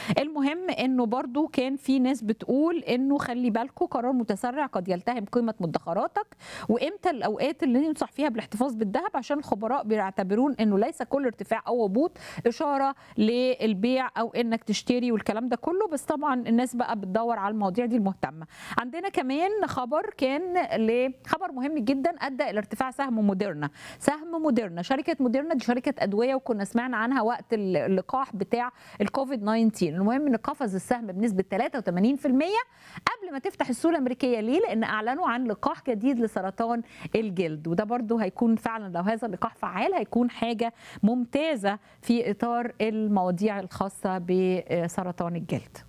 المهم انه برضو كان في ناس بتقول انه خلي بالكم قرار متسرع قد يلتهم قيمه مدخراتك وامتى الاوقات اللي ينصح فيها بالاحتفاظ بالذهب عشان الخبراء بيعتبرون انه ليس كل ارتفاع او هبوط اشاره للبيع او انك تشتري والكلام ده كله بس طبعا الناس بقى بتدور على المواضيع دي المهتمه عندنا كمان خبر كان لخبر مهم جدا ادى الى ارتفاع سهم موديرنا سهم موديرنا شركه موديرنا دي شركه ادويه وكنا سمعنا عنها وقت اللقاح بتاع الكوفيد 19 المهم ان قفز السهم بنسبه 83% قبل ما تفتح السوق الامريكيه ليه لان اعلنوا عن لقاح جديد لسرطان الجلد وده برضو هيكون فعلا لو هذا اللقاح فعال هيكون حاجه ممتازه في اطار المواضيع الخاصه بسرطان الجلد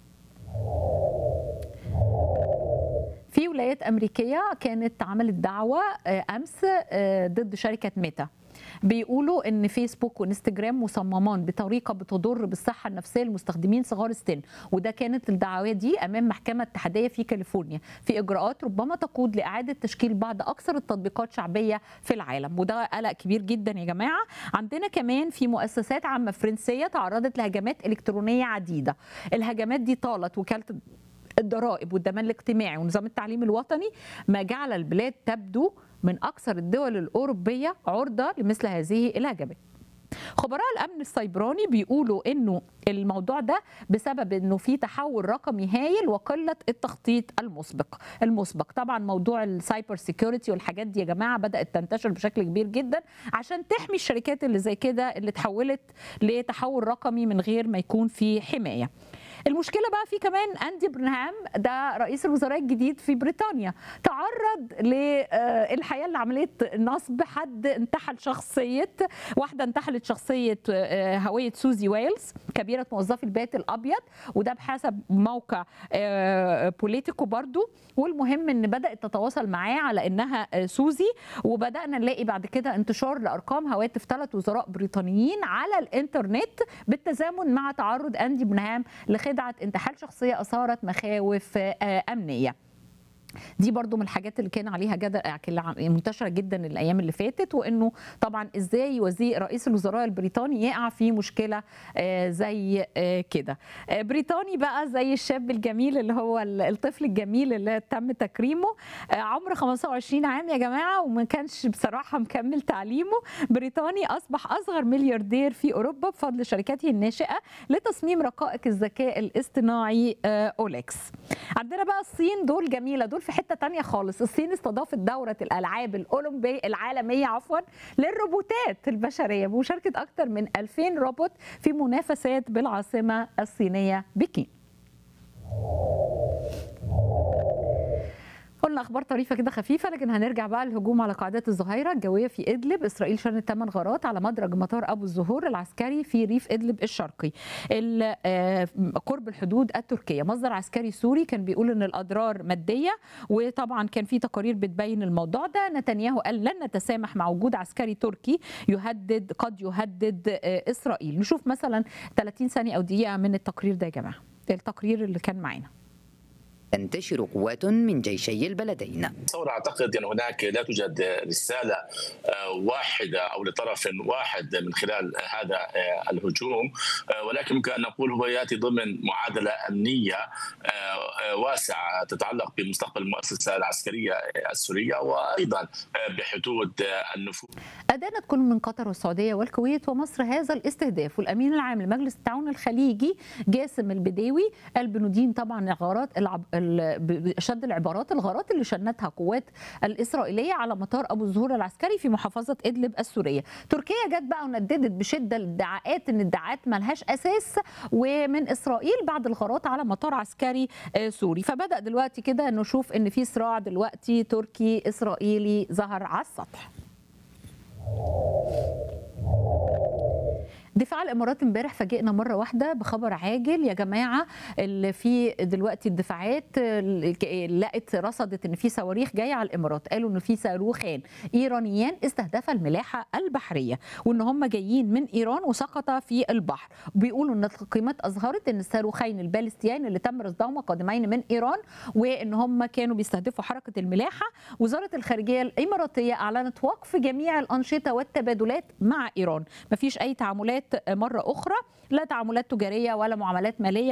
في ولايات امريكيه كانت عملت دعوه امس ضد شركه ميتا بيقولوا ان فيسبوك وانستجرام مصممان بطريقه بتضر بالصحه النفسيه للمستخدمين صغار السن وده كانت الدعوات دي امام محكمه اتحاديه في كاليفورنيا في اجراءات ربما تقود لاعاده تشكيل بعض اكثر التطبيقات شعبيه في العالم وده قلق كبير جدا يا جماعه عندنا كمان في مؤسسات عامه فرنسيه تعرضت لهجمات الكترونيه عديده الهجمات دي طالت وكاله الضرائب والضمان الاجتماعي ونظام التعليم الوطني ما جعل البلاد تبدو من اكثر الدول الاوروبيه عرضه لمثل هذه الهجمات خبراء الامن السيبراني بيقولوا انه الموضوع ده بسبب انه في تحول رقمي هايل وقله التخطيط المسبق المسبق طبعا موضوع السايبر سيكيورتي والحاجات دي يا جماعه بدات تنتشر بشكل كبير جدا عشان تحمي الشركات اللي زي كده اللي تحولت لتحول رقمي من غير ما يكون في حمايه المشكله بقى في كمان اندي برنهام ده رئيس الوزراء الجديد في بريطانيا تعرض للحقيقه لعمليه نصب حد انتحل شخصيه واحده انتحلت شخصيه هويه سوزي ويلز كبيره موظفي البيت الابيض وده بحسب موقع بوليتيكو برضو والمهم ان بدات تتواصل معاه على انها سوزي وبدانا نلاقي بعد كده انتشار لارقام هواتف ثلاث وزراء بريطانيين على الانترنت بالتزامن مع تعرض اندي برنهام لخدمة خدعه انتحال شخصيه اثارت مخاوف امنيه دي برضو من الحاجات اللي كان عليها جدل منتشره جدا الايام اللي فاتت وانه طبعا ازاي وزير رئيس الوزراء البريطاني يقع في مشكله زي كده بريطاني بقى زي الشاب الجميل اللي هو الطفل الجميل اللي تم تكريمه عمر 25 عام يا جماعه وما كانش بصراحه مكمل تعليمه بريطاني اصبح اصغر ملياردير في اوروبا بفضل شركته الناشئه لتصميم رقائق الذكاء الاصطناعي اولكس عندنا بقى الصين دول جميله دول في حته تانية خالص الصين استضافت دوره الالعاب الاولمبيه العالميه عفوا للروبوتات البشريه بمشاركه اكثر من 2000 روبوت في منافسات بالعاصمه الصينيه بكين قلنا اخبار طريفه كده خفيفه لكن هنرجع بقى للهجوم على قاعدات الظهيره الجويه في ادلب اسرائيل شنت ثمان غارات على مدرج مطار ابو الزهور العسكري في ريف ادلب الشرقي قرب الحدود التركيه مصدر عسكري سوري كان بيقول ان الاضرار ماديه وطبعا كان في تقارير بتبين الموضوع ده نتنياهو قال لن نتسامح مع وجود عسكري تركي يهدد قد يهدد اسرائيل نشوف مثلا 30 ثانيه او دقيقه من التقرير ده يا جماعه التقرير اللي كان معانا تنتشر قوات من جيشي البلدين تصور اعتقد ان هناك لا توجد رساله واحده او لطرف واحد من خلال هذا الهجوم ولكن يمكن ان نقول هو ياتي ضمن معادله امنيه واسعه تتعلق بمستقبل المؤسسه العسكريه السوريه وايضا بحدود النفوذ. ادانت كل من قطر والسعوديه والكويت ومصر هذا الاستهداف والامين العام لمجلس التعاون الخليجي جاسم البداوي قال بندين طبعا غارات العب بشد العبارات الغارات اللي شنتها قوات الاسرائيليه على مطار ابو الزهور العسكري في محافظه ادلب السوريه تركيا جت بقى ونددت بشده الادعاءات ان ادعاءات ملهاش اساس ومن اسرائيل بعد الغارات على مطار عسكري سوري فبدا دلوقتي كده نشوف ان في صراع دلوقتي تركي اسرائيلي ظهر على السطح دفاع الامارات امبارح فاجئنا مره واحده بخبر عاجل يا جماعه اللي في دلوقتي الدفاعات لقت رصدت ان في صواريخ جايه على الامارات قالوا ان في صاروخين ايرانيان استهدف الملاحه البحريه وان هم جايين من ايران وسقط في البحر بيقولوا ان التقييمات اظهرت ان الصاروخين البالستيين اللي تم رصدهما قادمين من ايران وان هم كانوا بيستهدفوا حركه الملاحه وزاره الخارجيه الاماراتيه اعلنت وقف جميع الانشطه والتبادلات مع ايران مفيش اي تعاملات مره اخرى لا تعاملات تجاريه ولا معاملات ماليه